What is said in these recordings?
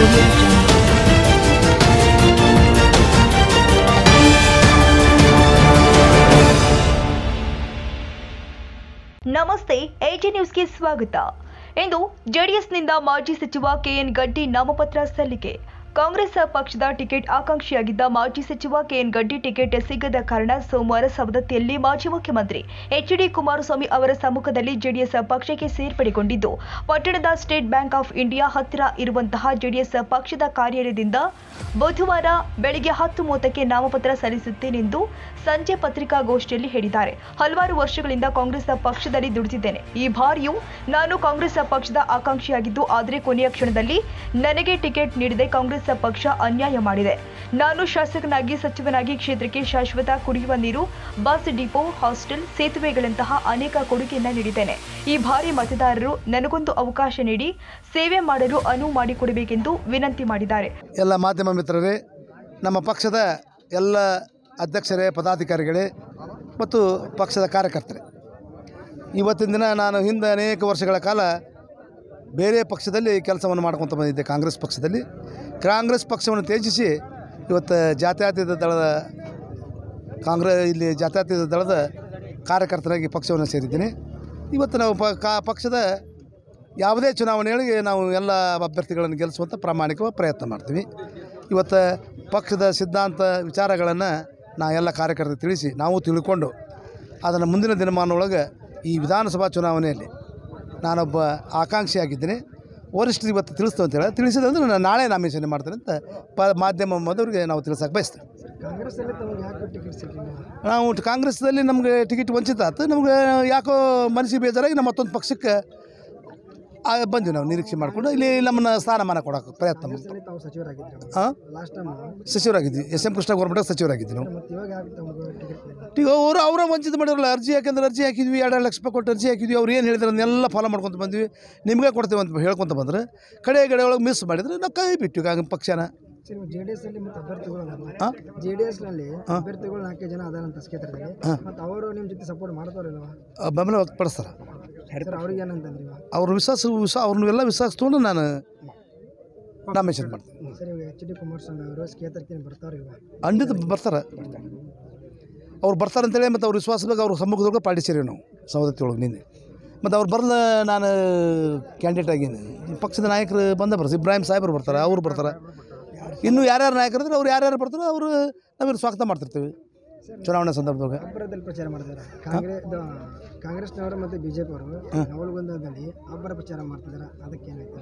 audio jungle. ನಮಸ್ತೆ AJ ನ್ಯೂಸ್ಗೆ ಸ್ವಾಗತ ಇಂದು ಜೆಡಿಎಸ್ನಿಂದ ಮಾಜಿ ಸಚಿವ ಕೆಎನ್ ಗಡ್ಡಿ ನಾಮಪತ್ರ ಸಲ್ಲಿಕೆ ಕಾಂಗ್ರೆಸ್ ಪಕ್ಷದ ಟಿಕೆಟ್ ಆಕಾಂಕ್ಷಿಯಾಗಿದ್ದ ಮಾಜಿ ಸಚಿವ ಕೆಎನ್ ಗಡ್ಡಿ ಟಿಕೆಟ್ ಸಿಗದ ಕಾರಣ ಸೋಮವಾರ ಸವದತ್ತಿಯಲ್ಲಿ ಮಾಜಿ ಮುಖ್ಯಮಂತ್ರಿ ಎಚ್ ಡಿ ಕುಮಾರಸ್ವಾಮಿ ಅವರ ಸಮ್ಮುಖದಲ್ಲಿ ಜೆಡಿಎಸ್ ಪಕ್ಷಕ್ಕೆ ಸೇರ್ಪಡೆಗೊಂಡಿದ್ದು ಪಟ್ಟಣದ ಸ್ಟೇಟ್ ಬ್ಯಾಂಕ್ ಆಫ್ ಇಂಡಿಯಾ ಹತ್ತಿರ ಇರುವಂತಹ ಜೆಡಿಎಸ್ ಪಕ್ಷದ ಕಾರ್ಯಾಲಯದಿಂದ ಬುಧವಾರ ಬೆಳಗ್ಗೆ ಹತ್ತು ಮೂವತ್ತಕ್ಕೆ ನಾಮಪತ್ರ ಸಲ್ಲಿಸುತ್ತೇನೆಂದು ಸಂಜೆ ಪತ್ರಿಕಾಗೋಷ್ಠಿಯಲ್ಲಿ ಹೇಳಿದ್ದಾರೆ ಹಲವಾರು ವರ್ಷಗಳಿಂದ ಕಾಂಗ್ರೆಸ್ ಪಕ್ಷದಲ್ಲಿ ದುಡಿದಿದ್ದೇನೆ ಈ ಬಾರಿಯೂ ನಾನು ಕಾಂಗ್ರೆಸ್ ಪಕ್ಷದ ಆಕಾಂಕ್ಷಿಯಾಗಿದ್ದು ಆದರೆ ಕೊನೆಯ ಕ್ಷಣದಲ್ಲಿ ನನಗೆ ಟಿಕೆಟ್ ನೀಡದೆ ಕಾಂಗ್ರೆಸ್ ಪಕ್ಷ ಅನ್ಯಾಯ ಮಾಡಿದೆ ನಾನು ಶಾಸಕನಾಗಿ ಸಚಿವನಾಗಿ ಕ್ಷೇತ್ರಕ್ಕೆ ಶಾಶ್ವತ ಕುಡಿಯುವ ನೀರು ಬಸ್ ಡಿಪೋ ಹಾಸ್ಟೆಲ್ ಸೇತುವೆಗಳಂತಹ ಅನೇಕ ಕೊಡುಗೆಯನ್ನ ನೀಡಿದ್ದೇನೆ ಈ ಬಾರಿ ಮತದಾರರು ನನಗೊಂದು ಅವಕಾಶ ನೀಡಿ ಸೇವೆ ಮಾಡಲು ಅನುವು ಮಾಡಿಕೊಡಬೇಕೆಂದು ವಿನಂತಿ ಮಾಡಿದ್ದಾರೆ ಎಲ್ಲ ಮಾಧ್ಯಮ ಮಿತ್ರರೇ ನಮ್ಮ ಪಕ್ಷದ ಎಲ್ಲ ಅಧ್ಯಕ್ಷರೇ ಪದಾಧಿಕಾರಿಗಳೇ ಮತ್ತು ಪಕ್ಷದ ಕಾರ್ಯಕರ್ತರೇ ಇವತ್ತಿನ ದಿನ ನಾನು ಹಿಂದೆ ಅನೇಕ ವರ್ಷಗಳ ಕಾಲ ಬೇರೆ ಪಕ್ಷದಲ್ಲಿ ಕೆಲಸವನ್ನು ಮಾಡ್ಕೊತ ಬಂದಿದ್ದೆ ಕಾಂಗ್ರೆಸ್ ಪಕ್ಷದಲ್ಲಿ ಕಾಂಗ್ರೆಸ್ ಪಕ್ಷವನ್ನು ತ್ಯಜಿಸಿ ಇವತ್ತು ಜಾತ್ಯತೀತ ದಳದ ಕಾಂಗ್ರೆಸ್ ಇಲ್ಲಿ ಜಾತ್ಯತೀತ ದಳದ ಕಾರ್ಯಕರ್ತರಾಗಿ ಪಕ್ಷವನ್ನು ಸೇರಿದ್ದೀನಿ ಇವತ್ತು ನಾವು ಪ ಕಾ ಪಕ್ಷದ ಯಾವುದೇ ಚುನಾವಣೆಗಳಿಗೆ ನಾವು ಎಲ್ಲ ಅಭ್ಯರ್ಥಿಗಳನ್ನು ಗೆಲ್ಲಿಸುವಂಥ ಪ್ರಾಮಾಣಿಕ ಪ್ರಯತ್ನ ಮಾಡ್ತೀವಿ ಇವತ್ತು ಪಕ್ಷದ ಸಿದ್ಧಾಂತ ವಿಚಾರಗಳನ್ನು ನಾ ಎಲ್ಲ ಕಾರ್ಯಕರ್ತರು ತಿಳಿಸಿ ನಾವು ತಿಳ್ಕೊಂಡು ಅದನ್ನು ಮುಂದಿನ ದಿನಮಾನದೊಳಗೆ ಈ ವಿಧಾನಸಭಾ ಚುನಾವಣೆಯಲ್ಲಿ ನಾನೊಬ್ಬ ಆಕಾಂಕ್ಷಿಯಾಗಿದ್ದೀನಿ ವರಿಷ್ಠರು ಇವತ್ತು ತಿಳಿಸ್ತು ಅಂತೇಳಿ ತಿಳಿಸಿದಂದ್ರೆ ನಾನು ನಾಳೆ ನಾಮಿನೇಷನ್ ಮಾಡ್ತೇನೆ ಅಂತ ಪ ಮಾಧ್ಯಮ ಮೊದಲಿಗೆ ನಾವು ತಿಳಿಸೋಕೆ ಬಯಸ್ತೇವೆ ಕಾಂಗ್ರೆಸ್ಸಲ್ಲಿ ತಮಗೆ ಯಾಕೆ ಟಿಕೆಟ್ ಸಿಗಲಿಲ್ಲ ನಾವು ಕಾಂಗ್ರೆಸ್ದಲ್ಲಿ ನಮಗೆ ಟಿಕೆಟ್ ವಂಚಿತ ಆಯ್ತು ನಮಗೆ ಯಾಕೋ ಮನಸ್ಸಿಗೆ ಬೇಜಾರಾಗಿ ನಮ್ಮ ಮತ್ತೊಂದು ಪಕ್ಷಕ್ಕೆ ಆ, ಬಂದ್ವಿ ನಾವು ನಿರೀಕ್ಷೆ ಮಾಡಿಕೊಂಡು ಇಲ್ಲಿ ನಮ್ಮನ್ನು ಸ್ಥಾನಮಾನ ಕೊಡೋಕೆ ಪ್ರಯತ್ನ ಮಾಡ್ತೀವಿ ಕಾಂಗ್ರೆಸ್ಸಲ್ಲಿ ತಾವು ಸಚಿವರಾಗಿದ್ದರು ಹಾಂ ಲಾಸ್ಟ್ ಟೈಮ್ ಸಚಿವರಾಗಿದ್ವಿ ಎಸ್ ಎಂ ಕೃಷ್ಣ ಗೌರ್ಮೆಂಟಾಗ ಸಚಿವರಾಗಿದ್ವಿ ನಾವು ಮತ್ತು ಇವಾಗ ಯಾಕೆ ತಮಗೆ ಟಿಕೆಟ್ ಕೊಡಲಿಲ್ಲ ಈಗ ಅವರು ಅವರ ವಂಚಿತ ಮಾಡಿರಲ್ಲ ಅರ್ಜಿ ಹಾಕಿದ್ರೆ ಅರ್ಜಿ ಹಾಕಿದ್ವಿ ಎರಡು ಲಕ್ಷ ರೂಪಾಯಿ ಕೊಟ್ಟು ಅರ್ಜಿ ಹಾಕಿದ್ವಿ ಅವ್ರು ಏನು ಹೇಳಿದ್ರು ಅದನ್ನೆಲ್ಲ ಫಾಲೋ ಮಾಡ್ಕೊತ ಬಂದ್ವಿ ನಿಮಗೆ ಕೊಡ್ತೀವಿ ಅಂತ ಹೇಳ್ಕೊತ ಬಂದ್ರೆ ಕಡೆ ಕಡೆ ಒಳಗೆ ಮಿಸ್ ಮಾಡಿದ್ರೆ ನಾವು ಕೈ ಬಿಟ್ಟು ಆಗ ಪಕ್ಷನ ಸರ್ ಜೆ ಡಿ ಎಸ್ ಅಲ್ಲಿ ಮತ್ತು ಅಭ್ಯರ್ಥಿಗಳು ಅದಾರ ಹಾಂ ಜೆ ಡಿ ಎಸ್ ನಲ್ಲಿ ಅಭ್ಯರ್ಥಿಗಳು ನಾಲ್ಕೈದು ಜನ ಅದಾರ ಅಂತ ಕ್ಷೇತ್ರದಲ್ಲಿ ಮತ್ತು ಅವರು ನಿಮ್ಮ ಜೊತೆ ಸಪೋರ್ಟ್ ಮಾಡ್ತಾರಿಲ್ವಾ ಬೆಂಬಲ ವ್ಯಕ್ತಪಡಿಸ್ತಾರೆ ಸರ್ ಅವ್ರಿಗೆ ಏನಂತಂದ್ರಿ ಇವಾಗ ಅವ್ರ ವಿಶ್ವಾಸ ವಿಶ್ವ ಅವ್ರನ್ನೆಲ್ಲ ವಿಶ್ವಾಸ ತೊಗೊಂಡು ನಾನು ನಾಮಿನೇಷನ್ ಮಾಡ್ತೀನಿ ಸರ್ ಇವಾಗ ಎಚ್ ಡಿ ಕುಮಾರಸ್ವಾಮಿ ಅವರು ಕ್ಷೇತ್ರಕ್ಕೆ ಬರ್ತಾವ್ರಿ ಇವಾಗ ಖಂಡಿತ ಬರ್ತಾರೆ ಅವ್ರು ಬರ್ತಾರೆ ಅಂತೇಳಿ ಮತ್ತು ಅವ್ರ ವಿಶ್ವಾಸದಾಗ ಅವ್ರ ಸಮ್ಮುಖದೊಳಗೆ ಪಾರ್ಟಿ ಸೇರಿ ನಾವು ಸವದತ್ತಿ ಒಳಗೆ ನಿನ್ನೆ ಮತ್ತು ಅವ್ರು ಬರಲ್ಲ ನಾನು ಕ್ಯಾಂಡಿಡೇಟ್ ಆಗೀನಿ ಪಕ್ಷದ ನಾಯಕರು ಬಂದೇ ಬರ್ತಾರೆ ಇಬ್ರಾಹಿಂ ಸಾಹೇಬರು ಬರ್ತಾರೆ ಅವ್ರು ಬರ್ತಾರೆ ಇನ್ನೂ ಯಾರ್ಯಾರು ನಾಯಕರು ಇದ್ರೆ ಅವ್ರು ಯಾರ್ಯಾರು ಬರ್ತಾರೋ ಅವರು ನಾವಿಲ್ಲಿ ಸ್ವಾಗತ ಮಾಡ್ತಿರ್ತೀವಿ ಚುನಾವಣೆ ಸಂದರ್ಭದಾಗ ಅಬ್ಬರದಲ್ಲಿ ಪ್ರಚಾರ ಮಾಡ್ತಾರೆ ಕಾಂಗ್ರೆಸ್ ಇದು ಕಾಂಗ್ರೆಸ್ನವರು ಮತ್ತು ಬಿ ಜೆ ಪಿ ಅವರು ನವಲಗುಂದದಲ್ಲಿ ಅಬ್ಬರ ಪ್ರಚಾರ ಮಾಡ್ತಿದ್ದಾರೆ ಅದಕ್ಕೆ ಏನಾಯ್ತು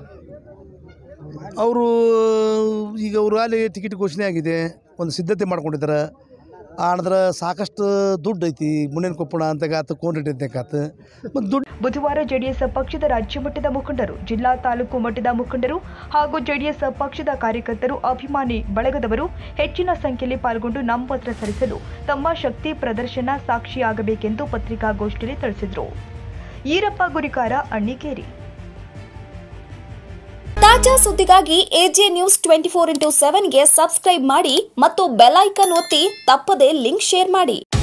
ಅವರು ಈಗ ಅವರು ಅಲ್ಲಿ ಟಿಕೆಟ್ ಘೋಷಣೆ ಆಗಿದೆ ಒಂದು ಸಿದ್ಧತೆ ಮಾಡ್ಕೊಂಡಿದ್ದಾರೆ ಆದ್ರೆ ಸಾಕಷ್ಟು ದುಡ್ಡು ಐತಿ ಮುಂದಿನ ಕೊಪ್ಪಳ ಅಂತಗಾತು ಕೋನರೆಡ್ಡಿ ಅಂತಗಾತು ಮತ್ತು ದುಡ್ಡು ಬುಧವಾರ ಜೆಡಿಎಸ್ ಪಕ್ಷದ ರಾಜ್ಯ ಮಟ್ಟದ ಮುಖಂಡರು ಜಿಲ್ಲಾ ತಾಲೂಕು ಮಟ್ಟದ ಮುಖಂಡರು ಹಾಗೂ ಜೆಡಿಎಸ್ ಪಕ್ಷದ ಕಾರ್ಯಕರ್ತರು ಅಭಿಮಾನಿ ಬಳಗದವರು ಹೆಚ್ಚಿನ ಸಂಖ್ಯೆಯಲ್ಲಿ ಪಾಲ್ಗೊಂಡು ನಾಮಪತ್ರ ಸಲ್ಲಿಸಲು ತಮ್ಮ ಶಕ್ತಿ ಪ್ರದರ್ಶನ ಸಾಕ್ಷಿಯಾಗಬೇಕೆಂದು ಪತ್ರಿಕಾಗೋಷ್ಠಿಯಲ್ಲಿ ತಿಳಿಸಿದರು ಈರಪ್ಪ ಗುರಿಕಾರ ಅಣ್ಣಿಕೇರಿ ತಾಜಾ ಸುದ್ದಿಗಾಗಿ AJ news twenty four into ಸೆವೆನ್ಗೆ ಸಬ್ಸ್ಕ್ರೈಬ್ ಮಾಡಿ ಮತ್ತು ಬೆಲ್ ಐಕನ್ ಒತ್ತಿ ತಪ್ಪದೇ ಲಿಂಕ್ ಶೇರ್ ಮಾಡಿ